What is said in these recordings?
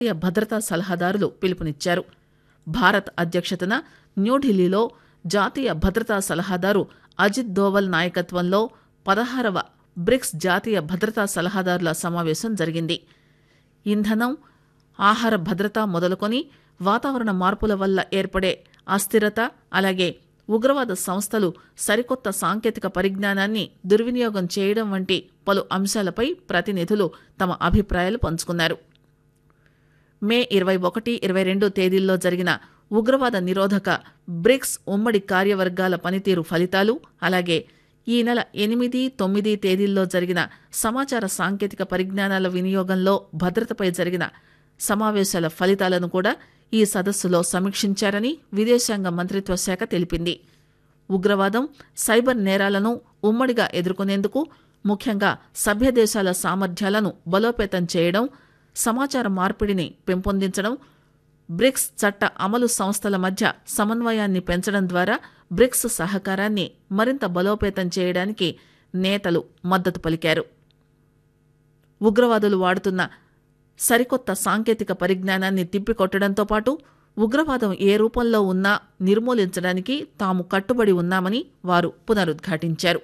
జాతీయ భద్రతా సలహాదారులు పిలుపునిచ్చారు భారత్ అధ్యక్షతన న్యూఢిల్లీలో జాతీయ భద్రతా సలహాదారు అజిత్ దోవల్ నాయకత్వంలో పదహారవ బ్రిక్స్ జాతీయ భద్రతా సలహాదారుల సమావేశం జరిగింది ఇంధనం ఆహార భద్రత మొదలుకొని వాతావరణ మార్పుల వల్ల ఏర్పడే అస్థిరత అలాగే ఉగ్రవాద సంస్థలు సరికొత్త సాంకేతిక పరిజ్ఞానాన్ని దుర్వినియోగం చేయడం వంటి పలు అంశాలపై ప్రతినిధులు తమ అభిప్రాయాలు పంచుకున్నారు మే ఇరవై ఒకటి ఇరవై రెండు తేదీల్లో జరిగిన ఉగ్రవాద నిరోధక బ్రిక్స్ ఉమ్మడి కార్యవర్గాల పనితీరు ఫలితాలు అలాగే ఈ నెల ఎనిమిది తొమ్మిది తేదీల్లో జరిగిన సమాచార సాంకేతిక పరిజ్ఞానాల వినియోగంలో భద్రతపై జరిగిన సమావేశాల ఫలితాలను కూడా ఈ సదస్సులో సమీక్షించారని విదేశాంగ మంత్రిత్వ శాఖ తెలిపింది ఉగ్రవాదం సైబర్ నేరాలను ఉమ్మడిగా ఎదుర్కొనేందుకు ముఖ్యంగా సభ్య దేశాల సామర్థ్యాలను బలోపేతం చేయడం సమాచార మార్పిడిని పెంపొందించడం బ్రిక్స్ చట్ట అమలు సంస్థల మధ్య సమన్వయాన్ని పెంచడం ద్వారా బ్రిక్స్ సహకారాన్ని మరింత బలోపేతం చేయడానికి నేతలు మద్దతు పలికారు ఉగ్రవాదులు వాడుతున్న సరికొత్త సాంకేతిక పరిజ్ఞానాన్ని తిప్పికొట్టడంతో పాటు ఉగ్రవాదం ఏ రూపంలో ఉన్నా నిర్మూలించడానికి తాము కట్టుబడి ఉన్నామని వారు పునరుద్ఘాటించారు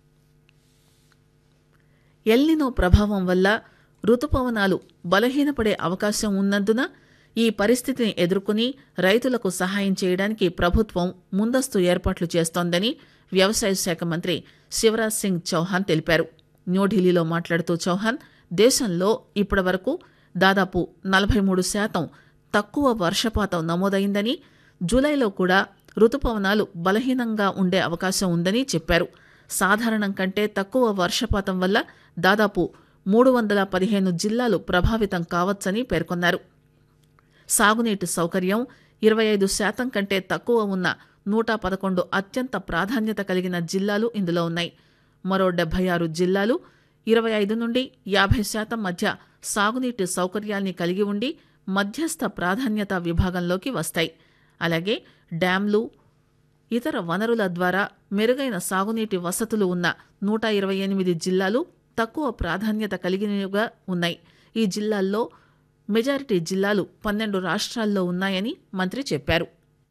ఎల్నినో ప్రభావం వల్ల రుతుపవనాలు బలహీనపడే అవకాశం ఉన్నందున ఈ పరిస్థితిని ఎదుర్కొని రైతులకు సహాయం చేయడానికి ప్రభుత్వం ముందస్తు ఏర్పాట్లు చేస్తోందని వ్యవసాయ శాఖ మంత్రి శివరాజ్ సింగ్ చౌహాన్ తెలిపారు న్యూఢిల్లీలో మాట్లాడుతూ చౌహాన్ దేశంలో ఇప్పటివరకు దాదాపు నలభై మూడు శాతం తక్కువ వర్షపాతం నమోదైందని జూలైలో కూడా రుతుపవనాలు బలహీనంగా ఉండే అవకాశం ఉందని చెప్పారు సాధారణం కంటే తక్కువ వర్షపాతం వల్ల దాదాపు మూడు వందల పదిహేను జిల్లాలు ప్రభావితం కావచ్చని పేర్కొన్నారు సాగునీటి సౌకర్యం ఇరవై ఐదు శాతం కంటే తక్కువ ఉన్న నూట పదకొండు అత్యంత ప్రాధాన్యత కలిగిన జిల్లాలు ఇందులో ఉన్నాయి మరో డెబ్బై ఆరు జిల్లాలు ఇరవై ఐదు నుండి యాభై శాతం మధ్య సాగునీటి సౌకర్యాల్ని కలిగి ఉండి మధ్యస్థ ప్రాధాన్యత విభాగంలోకి వస్తాయి అలాగే డ్యాంలు ఇతర వనరుల ద్వారా మెరుగైన సాగునీటి వసతులు ఉన్న నూట ఇరవై ఎనిమిది జిల్లాలు తక్కువ ప్రాధాన్యత కలిగినవిగా ఉన్నాయి ఈ జిల్లాల్లో మెజారిటీ జిల్లాలు పన్నెండు రాష్ట్రాల్లో ఉన్నాయని మంత్రి చెప్పారు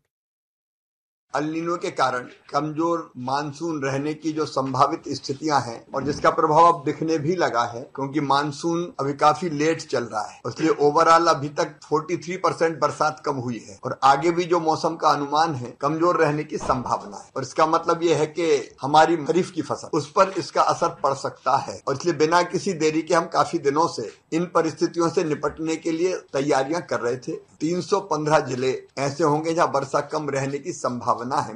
अलिनो के कारण कमजोर मानसून रहने की जो संभावित स्थितियां हैं और जिसका प्रभाव अब दिखने भी लगा है क्योंकि मानसून अभी काफी लेट चल रहा है इसलिए ओवरऑल अभी तक 43 परसेंट बरसात कम हुई है और आगे भी जो मौसम का अनुमान है कमजोर रहने की संभावना है और इसका मतलब ये है कि हमारी खरीफ की फसल उस पर इसका असर पड़ सकता है और इसलिए बिना किसी देरी के हम काफी दिनों से इन परिस्थितियों से निपटने के लिए तैयारियां कर रहे थे 315 जिले ऐसे होंगे जहां वर्षा कम रहने की संभावना है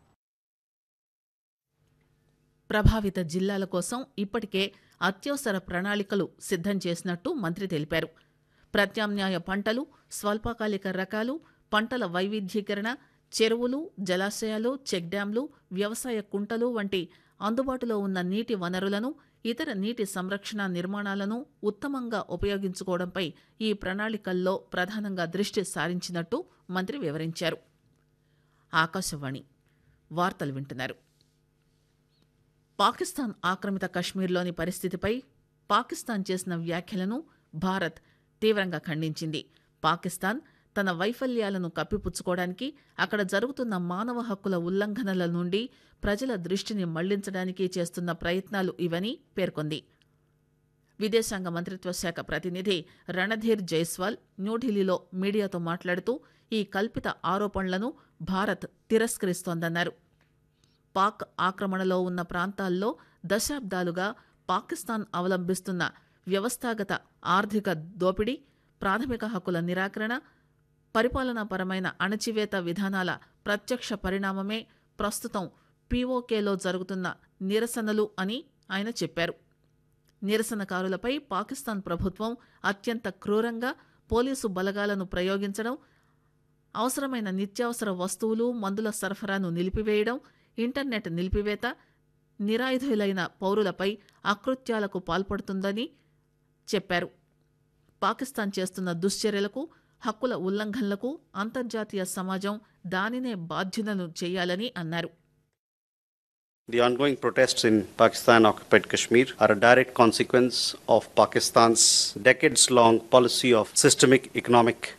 ప్రభావిత జిల్లాల కోసం ఇప్పటికే అత్యవసర ప్రణాళికలు సిద్ధం చేసినట్టు మంత్రి తెలిపారు ప్రత్యామ్నాయ పంటలు స్వల్పకాలిక రకాలు పంటల వైవిధ్యీకరణ చెరువులు జలాశయాలు చెక్ డ్యాంలు వ్యవసాయ కుంటలు వంటి అందుబాటులో ఉన్న నీటి వనరులను ఇతర నీటి సంరక్షణ నిర్మాణాలను ఉత్తమంగా ఉపయోగించుకోవడంపై ఈ ప్రణాళికల్లో ప్రధానంగా దృష్టి సారించినట్టు మంత్రి వివరించారు ఆకాశవాణి వార్తలు వింటున్నారు పాకిస్తాన్ ఆక్రమిత కశ్మీర్లోని పరిస్థితిపై పాకిస్తాన్ చేసిన వ్యాఖ్యలను భారత్ తీవ్రంగా ఖండించింది పాకిస్తాన్ తన వైఫల్యాలను కప్పిపుచ్చుకోవడానికి అక్కడ జరుగుతున్న మానవ హక్కుల ఉల్లంఘనల నుండి ప్రజల దృష్టిని మళ్లించడానికి చేస్తున్న ప్రయత్నాలు ఇవని పేర్కొంది విదేశాంగ మంత్రిత్వ శాఖ ప్రతినిధి రణధీర్ జైస్వాల్ న్యూఢిల్లీలో మీడియాతో మాట్లాడుతూ ఈ కల్పిత ఆరోపణలను భారత్ తిరస్కరిస్తోందన్నారు పాక్ ఆక్రమణలో ఉన్న ప్రాంతాల్లో దశాబ్దాలుగా పాకిస్తాన్ అవలంబిస్తున్న వ్యవస్థాగత ఆర్థిక దోపిడీ ప్రాథమిక హక్కుల నిరాకరణ పరిపాలనాపరమైన అణచివేత విధానాల ప్రత్యక్ష పరిణామమే ప్రస్తుతం పీఓకేలో జరుగుతున్న నిరసనలు అని ఆయన చెప్పారు నిరసనకారులపై పాకిస్తాన్ ప్రభుత్వం అత్యంత క్రూరంగా పోలీసు బలగాలను ప్రయోగించడం అవసరమైన నిత్యావసర వస్తువులు మందుల సరఫరాను నిలిపివేయడం ఇంటర్నెట్ నిలిపివేత నిరాయుధులైన పౌరులపై అకృత్యాలకు పాల్పడుతుందని చెప్పారు పాకిస్తాన్ చేస్తున్న దుశ్చర్యలకు హక్కుల ఉల్లంఘనలకు అంతర్జాతీయ సమాజం దానినే బాధ్యులను చేయాలని అన్నారు The ongoing protests in Pakistan occupied Kashmir are a direct consequence of Pakistan's decades long policy of systemic economic